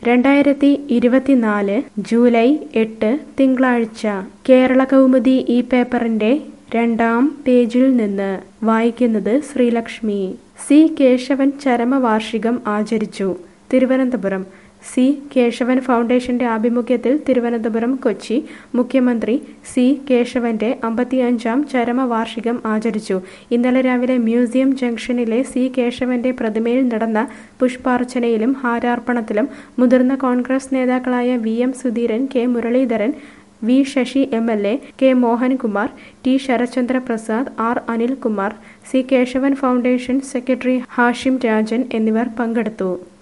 രണ്ടായിരത്തി ഇരുപത്തിനാല് ജൂലൈ എട്ട് തിങ്കളാഴ്ച കേരള കൗമുദി ഈ പേപ്പറിന്റെ രണ്ടാം പേജിൽ നിന്ന് വായിക്കുന്നത് ശ്രീലക്ഷ്മി സി കേശവൻ ചരമവാർഷികം ആചരിച്ചു തിരുവനന്തപുരം സി കേശവൻ ഫൗണ്ടേഷന്റെ ആഭിമുഖ്യത്തിൽ തിരുവനന്തപുരം കൊച്ചി മുഖ്യമന്ത്രി സി കേശവന്റെ അമ്പത്തിയഞ്ചാം ചരമവാർഷികം ആചരിച്ചു ഇന്നലെ രാവിലെ മ്യൂസിയം ജംഗ്ഷനിലെ സി കേശവന്റെ പ്രതിമയിൽ നടന്ന പുഷ്പാർച്ചനയിലും ഹാരാർപ്പണത്തിലും മുതിർന്ന കോൺഗ്രസ് നേതാക്കളായ V M Sudheeran K Muraleedharan V Sasi M L A K Mohankumar T Sarathchandra Prasad R Anilkumar C Kesavan foundation secretary Hashim Rajan എന്നിവർ പങ്കെടുത്തു